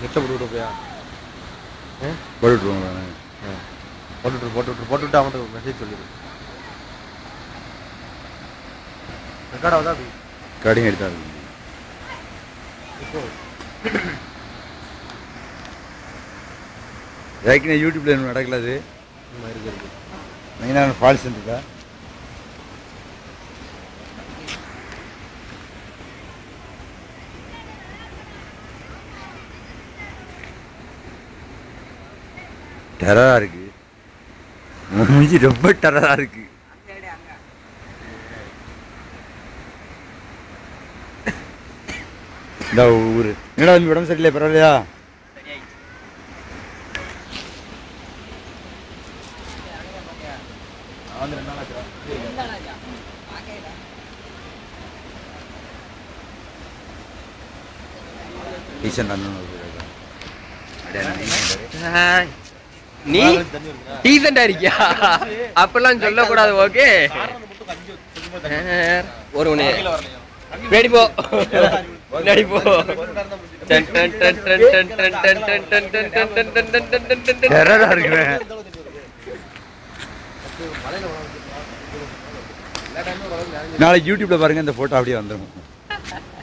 நெட்டில் போட்டு விட்டுறியா போட்டு விட்ருவோம் நானு. போட்டு விட்டு போட்டு விட்டு போட்டு விட்டு அவன்கிட்ட மெசேஜ் சொல்லிடு ரெக்கார்ட் ஆகுதா அப்படி கடையும் எடுத்தா இருக்கு இப்போ ஏற்கனவே யூடியூப்ல என்ன நடக்கல அது இந்த இருக்கு இருக்கு மெயினான ஃபால்ஸ் இருக்கா டெரரா இருக்கு உன் மூஞ்சி ரொம்ப டெரரா இருக்கு இந்த ஊரு என்னடா வந்து உடம்பு சரியில்லை பரவாயில்லையா டீசன்ட் அண்ணன் ஒரு பேர் இருக்கான். அப்படியே அண்ணன் decent ஆ? நீ தண்ணி வருதா டீசெண்டா இருக்கியா அப்பெல்லாம் சொல்லக்கூடாது ஓகே ஒரு ஒண்ணு பின்னாடி போ பின்னாடி போ டன் டன் டன் டன் டன் டன் டன் டன் டன் டன் டன் டன் டன் டன் டன் டன் டன் டன். டெரரா இருக்குவேன் மலையில வளர்ந்து எல்லா டைமும் வளர்ந்து நாளைக்கு யூடியூப்ல பாருங்க இந்த போட்டோ அப்படியே வந்துடும்